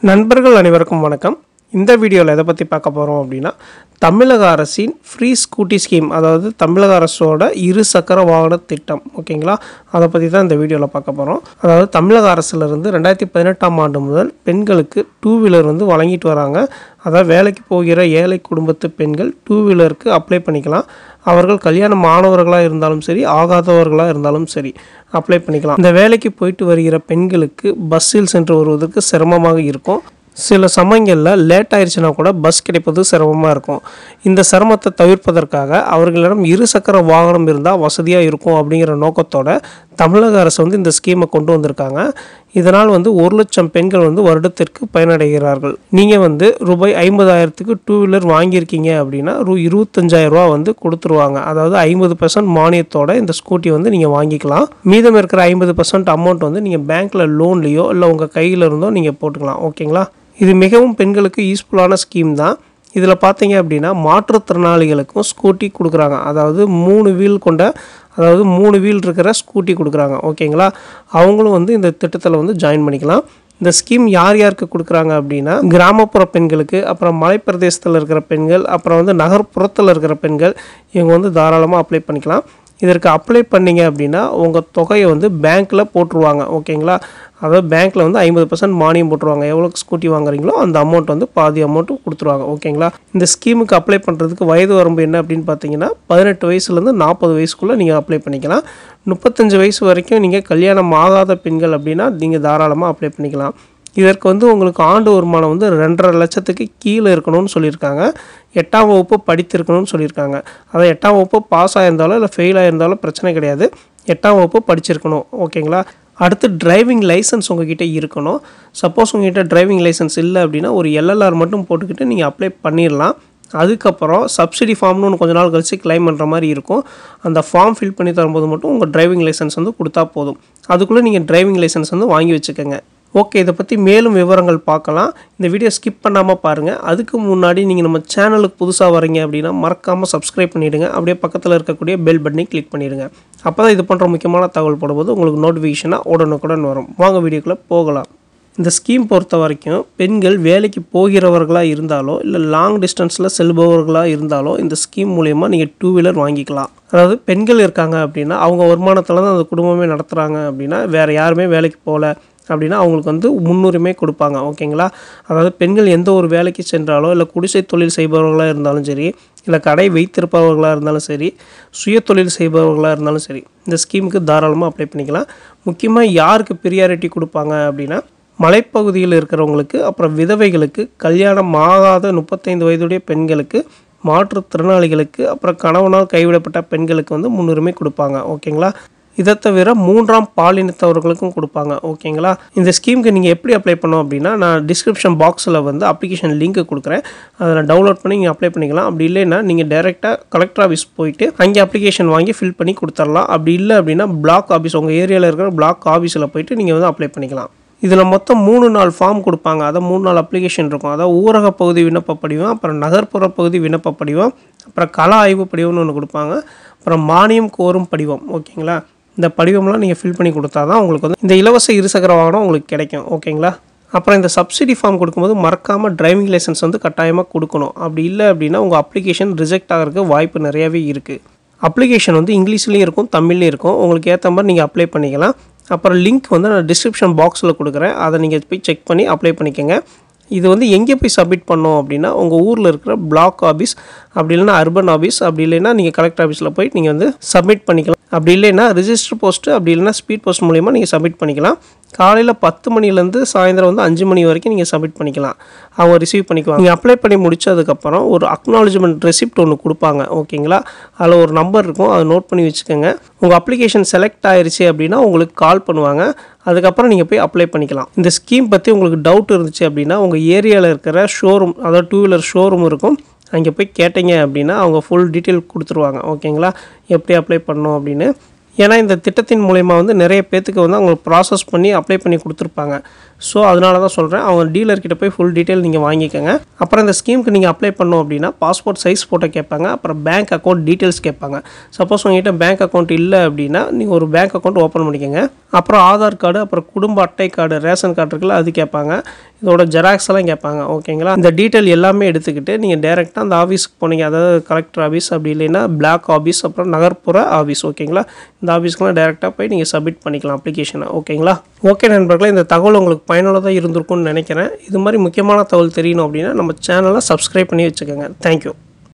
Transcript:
நண்பர்கள் அனைவருக்கும் வணக்கம் இந்த வீடியோவில் எதை பற்றி பார்க்க போகிறோம் அப்படின்னா தமிழக அரசின் ஃப்ரீ ஸ்கூட்டி ஸ்கீம் அதாவது தமிழக அரசோட இரு சக்கர வாகன திட்டம் ஓகேங்களா அதை பற்றி தான் இந்த வீடியோவில் பார்க்க போகிறோம் அதாவது தமிழக அரசுலேருந்து ரெண்டாயிரத்தி பதினெட்டாம் ஆண்டு முதல் பெண்களுக்கு டூ வீலர் வந்து வழங்கிட்டு வராங்க அதாவது வேலைக்கு போகிற ஏழை குடும்பத்து பெண்கள் டூ வீலருக்கு அப்ளை பண்ணிக்கலாம் அவர்கள் கல்யாண மாணவர்களாக இருந்தாலும் சரி ஆகாதவர்களாக இருந்தாலும் சரி அப்ளை பண்ணிக்கலாம் இந்த வேலைக்கு போயிட்டு வருகிற பெண்களுக்கு பஸ்ஸில் சென்று வருவதற்கு சிரமமாக இருக்கும் சில சமயங்களில் லேட் ஆயிடுச்சுன்னா கூட பஸ் கிடைப்பது சிரமமாக இருக்கும் இந்த சிரமத்தை தவிர்ப்பதற்காக அவர்களிடம் இரு சக்கர வாகனம் இருந்தால் வசதியாக இருக்கும் அப்படிங்கிற நோக்கத்தோட தமிழக அரசு வந்து இந்த ஸ்கீமை கொண்டு வந்திருக்காங்க இதனால் வந்து ஒரு லட்சம் பெண்கள் வந்து வருடத்திற்கு பயனடைகிறார்கள் நீங்கள் வந்து ரூபாய் ஐம்பதாயிரத்துக்கு டூ வீலர் வாங்கியிருக்கீங்க அப்படின்னா ரூ இருபத்தஞ்சாயிரம் ரூபா வந்து கொடுத்துருவாங்க அதாவது ஐம்பது பர்சன்ட் மானியத்தோட இந்த ஸ்கூட்டி வந்து நீங்கள் வாங்கிக்கலாம் மீதம் இருக்கிற ஐம்பது பர்சன்ட் அமௌண்ட் வந்து நீங்கள் பேங்க்கில் லோன்லேயோ இல்லை உங்கள் கையில் இருந்தோ நீங்கள் போட்டுக்கலாம் ஓகேங்களா இது மிகவும் பெண்களுக்கு யூஸ்ஃபுல்லான ஸ்கீம் தான் இதில் பார்த்தீங்க அப்படின்னா மாற்றுத்திறனாளிகளுக்கும் ஸ்கூட்டி கொடுக்குறாங்க அதாவது மூணு வீல் கொண்ட அதாவது மூணு வீல் இருக்கிற ஸ்கூட்டி கொடுக்குறாங்க ஓகேங்களா அவங்களும் வந்து இந்த திட்டத்தில் வந்து ஜாயின் பண்ணிக்கலாம் இந்த ஸ்கீம் யார் யாருக்கு கொடுக்குறாங்க அப்படின்னா கிராமப்புற பெண்களுக்கு அப்புறம் மலைப்பிரதேசத்தில் இருக்கிற பெண்கள் அப்புறம் வந்து நகர்ப்புறத்தில் இருக்கிற பெண்கள் இவங்க வந்து தாராளமாக அப்ளை பண்ணிக்கலாம் இதற்கு அப்ளை பண்ணீங்க அப்படின்னா உங்கள் தொகையை வந்து பேங்க்கில் போட்டுருவாங்க ஓகேங்களா அதாவது பேங்க்கில் வந்து ஐம்பது பர்சன்ட் மானியம் போட்டுருவாங்க எவ்வளோக்கு ஸ்கூட்டி வாங்குறீங்களோ அந்த அமௌண்ட் வந்து பாதி அமௌண்ட்டும் கொடுத்துருவாங்க ஓகேங்களா இந்த ஸ்கீமுக்கு அப்ளை பண்ணுறதுக்கு வயது வரம்பு என்ன அப்படின்னு பார்த்தீங்கன்னா பதினெட்டு வயசுலேருந்து நாற்பது வயசுக்குள்ளே நீங்கள் அப்ளை பண்ணிக்கலாம் முப்பத்தஞ்சு வயசு வரைக்கும் நீங்கள் கல்யாணம் ஆகாத பெண்கள் அப்படின்னா நீங்கள் தாராளமாக அப்ளை பண்ணிக்கலாம் இதற்கு வந்து உங்களுக்கு ஆண்டு வருமானம் வந்து ரெண்டரை லட்சத்துக்கு கீழே இருக்கணும்னு சொல்லியிருக்காங்க எட்டாம் வகுப்பு படித்திருக்கணும்னு சொல்லியிருக்காங்க அதாவது எட்டாம் வகுப்பு பாஸ் ஆயிருந்தாலும் இல்லை ஃபெயில் ஆயிருந்தாலும் பிரச்சனை கிடையாது எட்டாம் வகுப்பு படிச்சிருக்கணும் ஓகேங்களா அடுத்து டிரைவிங் லைசன்ஸ் உங்ககிட்ட இருக்கணும் சப்போஸ் உங்ககிட்ட டிரைவிங் லைசன்ஸ் இல்லை அப்படின்னா ஒரு எல்எல்ஆர் மட்டும் போட்டுக்கிட்டு நீங்கள் அப்ளை பண்ணிடலாம் அதுக்கப்புறம் சப்சிடி ஃபார்ம்னு ஒன்று கொஞ்ச நாள் கழிச்சு கிளைம் பண்ணுற மாதிரி இருக்கும் அந்த ஃபார்ம் ஃபில் பண்ணி தரும்போது மட்டும் உங்கள் டிரைவிங் லைசன்ஸ் வந்து கொடுத்தா போதும் அதுக்குள்ளே நீங்கள் டிரைவிங் லைசன்ஸ் வந்து வாங்கி வச்சுக்கோங்க ஓகே இதை பற்றி மேலும் விவரங்கள் பார்க்கலாம் இந்த வீடியோ ஸ்கிப் பண்ணாமல் பாருங்கள் அதுக்கு முன்னாடி நீங்கள் நம்ம சேனலுக்கு புதுசாக வரீங்க அப்படின்னா மறக்காமல் சப்ஸ்கிரைப் பண்ணிவிடுங்க அப்படியே பக்கத்தில் இருக்கக்கூடிய பெல் பட்டனை கிளிக் பண்ணிவிடுங்க அப்போ தான் இது போன்ற முக்கியமான தகவல் போடும்போது உங்களுக்கு நோட்டிஃபிகேஷனாக உடனுக்குடன் வரும் வாங்க வீடியோக்குள்ளே போகலாம் இந்த ஸ்கீம் பொறுத்த வரைக்கும் பெண்கள் வேலைக்கு போகிறவர்களாக இருந்தாலோ இல்லை லாங் டிஸ்டன்ஸில் செல்பவர்களாக இருந்தாலோ இந்த ஸ்கீம் மூலயமா நீங்கள் டூ வீலர் வாங்கிக்கலாம் அதாவது பெண்கள் இருக்காங்க அப்படின்னா அவங்க வருமானத்தில் தான் அந்த குடும்பமே நடத்துகிறாங்க அப்படின்னா வேறு யாருமே வேலைக்கு போகல அப்படின்னா அவங்களுக்கு வந்து முன்னுரிமை கொடுப்பாங்க ஓகேங்களா அதாவது பெண்கள் எந்த ஒரு வேலைக்கு சென்றாலோ இல்லை குடிசை தொழில் செய்பவர்களாக இருந்தாலும் சரி இல்லை கடை வைத்திருப்பவர்களாக இருந்தாலும் சரி சுய தொழில் செய்பவர்களாக இருந்தாலும் சரி இந்த ஸ்கீமுக்கு தாராளமாக அப்ளை பண்ணிக்கலாம் முக்கியமாக யாருக்கு ப்ரியாரிட்டி கொடுப்பாங்க அப்படின்னா மலைப்பகுதியில் இருக்கிறவங்களுக்கு அப்புறம் விதவைகளுக்கு கல்யாணம் ஆகாத முப்பத்தைந்து வயதுடைய பெண்களுக்கு மாற்றுத்திறனாளிகளுக்கு அப்புறம் கணவனால் கைவிடப்பட்ட பெண்களுக்கு வந்து முன்னுரிமை கொடுப்பாங்க ஓகேங்களா இதை தவிர மூன்றாம் பாலினத்தவர்களுக்கும் கொடுப்பாங்க ஓகேங்களா இந்த ஸ்கீமுக்கு நீங்கள் எப்படி அப்ளை பண்ணோம் அப்படின்னா நான் டிஸ்கிரிப்ஷன் பாக்ஸில் வந்து அப்ளிகேஷன் லிங்க் கொடுக்குறேன் அதில் டவுன்லோட் பண்ணி நீங்கள் அப்ளை பண்ணிக்கலாம் அப்படி இல்லைன்னா நீங்கள் டேரெக்டாக கலெக்டர் ஆஃபீஸ் போயிட்டு அங்கே அப்ளிகேஷன் வாங்கி ஃபில் பண்ணி கொடுத்துடலாம் அப்படி இல்லை அப்படின்னா பிளாக் ஆஃபீஸ் உங்கள் ஏரியாவில் இருக்கிற பிளாக் ஆஃபீஸில் போயிட்டு நீங்கள் வந்து அப்ளை பண்ணிக்கலாம் இதில் மொத்தம் மூணு நாள் ஃபார்ம் கொடுப்பாங்க அதான் மூணு நாள் அப்ளிகேஷன் இருக்கும் அதாவது ஊரக பகுதி விண்ணப்ப படிவம் அப்புறம் நகர்ப்புற பகுதி விண்ணப்ப படிவம் அப்புறம் கள ஆய்வு படிவம்னு ஒன்று கொடுப்பாங்க அப்புறம் மானியம் கோரும் படிவம் ஓகேங்களா இந்த படிவம்லாம் நீங்கள் ஃபில் பண்ணி கொடுத்தா தான் உங்களுக்கு வந்து இந்த இலவச இருசக்கர வாகனம் உங்களுக்கு கிடைக்கும் ஓகேங்களா அப்புறம் இந்த சப்சிடி ஃபார்ம் கொடுக்கும்போது மறக்காமல் டிரைவிங் லைசன்ஸ் வந்து கட்டாயமாக கொடுக்கணும் அப்படி இல்லை அப்படின்னா உங்கள் அப்ளிகேஷன் ரிஜெக்ட் ஆகிறதுக்கு வாய்ப்பு நிறையாவே இருக்குது அப்ளிகேஷன் வந்து இங்கிலீஷ்லேயும் இருக்கும் தமிழ்லேயும் இருக்கும் உங்களுக்கு ஏற்ற மாதிரி நீங்கள் அப்ளை பண்ணிக்கலாம் அப்புறம் லிங்க் வந்து நான் டிஸ்கிரிப்ஷன் பாக்ஸில் கொடுக்குறேன் அதை நீங்கள் போய் செக் பண்ணி அப்ளை பண்ணிக்கோங்க இது வந்து எங்கே போய் சப்மிட் பண்ணோம் அப்படின்னா உங்கள் ஊரில் இருக்கிற பிளாக் ஆஃபீஸ் அப்படி இல்லைன்னா அர்பன் ஆஃபீஸ் அப்படி இல்லைன்னா நீங்கள் கலெக்டர் ஆஃபீஸில் போய் நீங்கள் வந்து சப்மிட் பண்ணிக்கலாம் அப்படி இல்லைன்னா ரிஜிஸ்டர் போஸ்ட்டு அப்படி இல்லைன்னா ஸ்பீட் போஸ்ட் மூலிமா நீங்கள் சப்மிட் பண்ணிக்கலாம் காலையில் பத்து மணிலேருந்து சாயந்தரம் வந்து அஞ்சு மணி வரைக்கும் நீங்கள் சப்மிட் பண்ணிக்கலாம் அவங்க ரிசீவ் பண்ணிக்குவாங்க நீங்கள் அப்ளை பண்ணி முடிச்சதுக்கப்புறம் ஒரு அக்னாலஜ்மெண்ட் ரெசிப்ட் ஒன்று கொடுப்பாங்க ஓகேங்களா அதில் ஒரு நம்பர் இருக்கும் அதை நோட் பண்ணி வச்சுக்கோங்க உங்கள் அப்ளிகேஷன் செலக்ட் ஆயிருச்சு அப்படின்னா உங்களுக்கு கால் பண்ணுவாங்க அதுக்கப்புறம் நீங்கள் போய் அப்ளை பண்ணிக்கலாம் இந்த ஸ்கீம் பற்றி உங்களுக்கு டவுட் இருந்துச்சு அப்படின்னா உங்கள் ஏரியாவில் இருக்கிற ஷோரூம் அதாவது டூ வீலர் ஷோரூம் இருக்கும் அங்கே போய் கேட்டீங்க அப்படின்னா அவங்க ஃபுல் டீட்டெயில் கொடுத்துருவாங்க ஓகேங்களா எப்படி அப்ளை பண்ணணும் அப்படின்னு ஏன்னா இந்த திட்டத்தின் மூலயமா வந்து நிறைய பேத்துக்கு வந்து அவங்க ப்ராசஸ் பண்ணி அப்ளை பண்ணி கொடுத்துருப்பாங்க ஸோ அதனால தான் சொல்கிறேன் அவங்க டீலர்கிட்ட போய் ஃபுல் டீட்டெயில் நீங்கள் வாங்கிக்கோங்க அப்புறம் இந்த ஸ்கீமுக்கு நீங்கள் அப்ளை பண்ணோம் அப்படின்னா பாஸ்போர்ட் சைஸ் ஃபோட்டோ கேட்பாங்க அப்புறம் பேங்க் அக்கௌண்ட் டீட்டெயில்ஸ் கேட்பாங்க சப்போஸ் உங்ககிட்ட பேங்க் அக்கௌண்ட் இல்லை அப்படின்னா நீங்கள் ஒரு பேங்க் அக்கௌண்ட் ஓப்பன் பண்ணிக்கோங்க அப்புறம் ஆதார் கார்டு அப்புறம் குடும்ப அட்டை கார்டு ரேஷன் கார்டு இருக்குல்ல அது கேட்பாங்க இதோட ஜெராக்ஸ் எல்லாம் கேட்பாங்க ஓகேங்களா இந்த டீட்டெயில் எல்லாமே எடுத்துக்கிட்டு நீங்கள் டேரெக்டாக அந்த ஆஃபீஸ்க்கு போனீங்க அதாவது கலெக்டர் ஆஃபீஸ் அப்படி இல்லைன்னா பிளாக் ஆஃபீஸ் அப்புறம் நகர்ப்புற ஆஃபீஸ் ஓகேங்களா இந்த ஆஃபீஸ்க்குலாம் டேரெக்டாக போய் நீங்கள் சப்மிட் பண்ணிக்கலாம் அப்ளிகேஷனை ஓகேங்களா ஓகே நண்பர்களே இந்த தகவல் உங்களுக்கு பயனுள்ளதாக இருந்திருக்கும்னு நினைக்கிறேன் இது மாதிரி முக்கியமான தகவல் தெரியணும் அப்படின்னா நம்ம சேனலை சப்ஸ்கிரைப் பண்ணி வச்சுக்கோங்க தேங்க்யூ